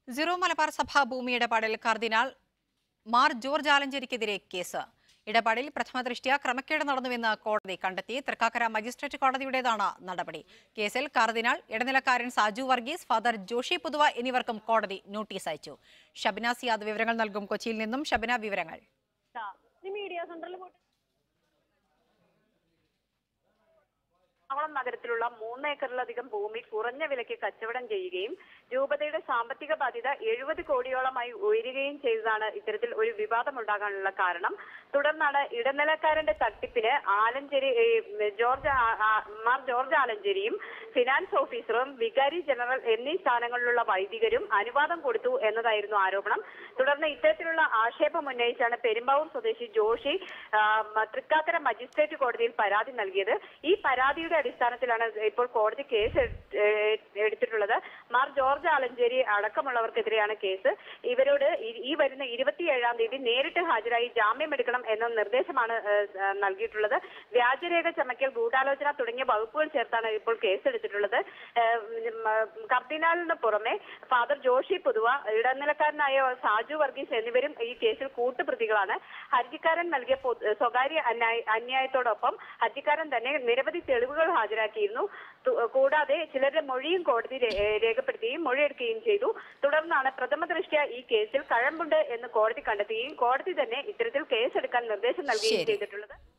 Syro Malabar സഭ ഭൂമി ഇടപാടിൽ കർദിനാൾ മാർ ജോർജ് ആലഞ്ചേരിക്കെതിരെ കേസ് ഇടപാടിൽ പ്രഥമ ദൃഷ്ട്യാ ക്രമക്കേട് നടന്നുവെന്ന് കോടതി കണ്ടെത്തി തൃക്കാക്കര മജിസ്ട്രേറ്റ് കോടതിയുടേതാണ് നടപടി കേസിൽ കർദിനാൾ ഇടനിലക്കാരൻ സാജു വർഗീസ് ഫാദർ ജോഷി പുതുവ എന്നിവർക്കും കോടതി നോട്ടീസ് അയച്ചു ഷബിന സിയാദ് വിവരങ്ങൾ നൽകും കൊച്ചിയിൽ നിന്നും ഷബിന വിവരങ്ങൾ മീഡിയ സെന്ററിൽ പോയിട്ട് എറണാകുളം നഗരത്തിലുള്ള മൂന്ന് ഏക്കറിലധികം ഭൂമി കുറഞ്ഞ വിലയ്ക്ക് കച്ചവടം ചെയ്യുകയും രൂപതയുടെ സാമ്പത്തിക ബാധ്യത എഴുപത് കോടിയോളമായി ഉയരുകയും ചെയ്തതാണ് ഇത്തരത്തിൽ ഒരു വിവാദമുണ്ടാകാനുള്ള കാരണം തുടർന്നാണ് ഇടനിലക്കാരന്റെ തട്ടിപ്പിന് ആലഞ്ചേരി ഏ, ജോർജ് ആ- ആ- മാർ ജോർജ് ആലഞ്ചേരിയും ഫിനാൻസ് ഓഫീസറും വികാരി ജനറൽ എന്നീ സ്ഥാനങ്ങളിലുള്ള വൈദികരും അനുവാദം കൊടുത്തു എന്നതായിരുന്നു ആരോപണം തുടർന്ന് ഇത്തരത്തിലുള്ള ആക്ഷേപം ഉന്നയിച്ചാണ് പെരുമ്പാവൂർ സ്വദേശി ജോഷി ആ, മ- തൃക്കാക്കര മജിസ്ട്രേറ്റ് കോടതിയിൽ പരാതി നൽകിയത് ഈ പരാതിയുടെ അടിസ്ഥാനത്തിലാണ് ഇപ്പോൾ കോടതി കേസ് എടു- ഏ- എടുത്തിട്ടുള്ളത് മാർ ജോർജ് ആലഞ്ചേരി അടക്കമുള്ളവർക്കെതിരെയാണ് കേസ് ഇവരോട് ഈ- ഈ വരുന്ന ഇരുപത്തിയേഴാം തീയതി നേരിട്ട് ഹാജരായി ജാമ്യം എടുക്കണം എന്ന നിർദ്ദേശമാണ് ഏ, ഏ, നൽകിയിട്ടുള്ളത് വ്യാജരേഖ ചമക്കൽ ഗൂഢാലോചന തുടങ്ങിയ വകുപ്പുകൾ ചേർത്താണ് ഇപ്പോൾ കേസ് എടുത്തിട്ടുള്ളത് ഏ, ഉം, ആ, കർദിനാളിന് പുറമെ ഫാദർ ജോഷി പൊതുവ ഇടനിലക്കാരനായ സാജു വർഗീസ് എന്നിവരും ഈ കേസിൽ കൂട്ടുപ്രതികളാണ് ഹർജിക്കാരൻ നൽകിയ പൊ- സ്വകാര്യ അന്യായ- അന്യായത്തോടൊപ്പം ഹർജിക്കാരൻ തന്നെ നിരവധി തെളിവുകൾ ഹാജരാക്കിയിരുന്നു തു- കൂടാതെ ചിലരുടെ മൊഴിയും കോടതി രേ- ഏ, രേഖപ്പെടുത്തുകയും മൊഴിയെടുക്കുകയും ചെയ്തു തുടർന്നാണ് പ്രഥമ ദൃഷ്ട്യ ഈ കേസിൽ കഴമ്പുണ്ട് എന്ന് കോടതി കണ്ടെത്തുകയും കോടതി തന്നെ ഇത്തരത്തിൽ കേസെടുക്കാൻ നിർദ്ദേശം നൽകുകയും ശരി. ചെയ്തിട്ടുള്ളത്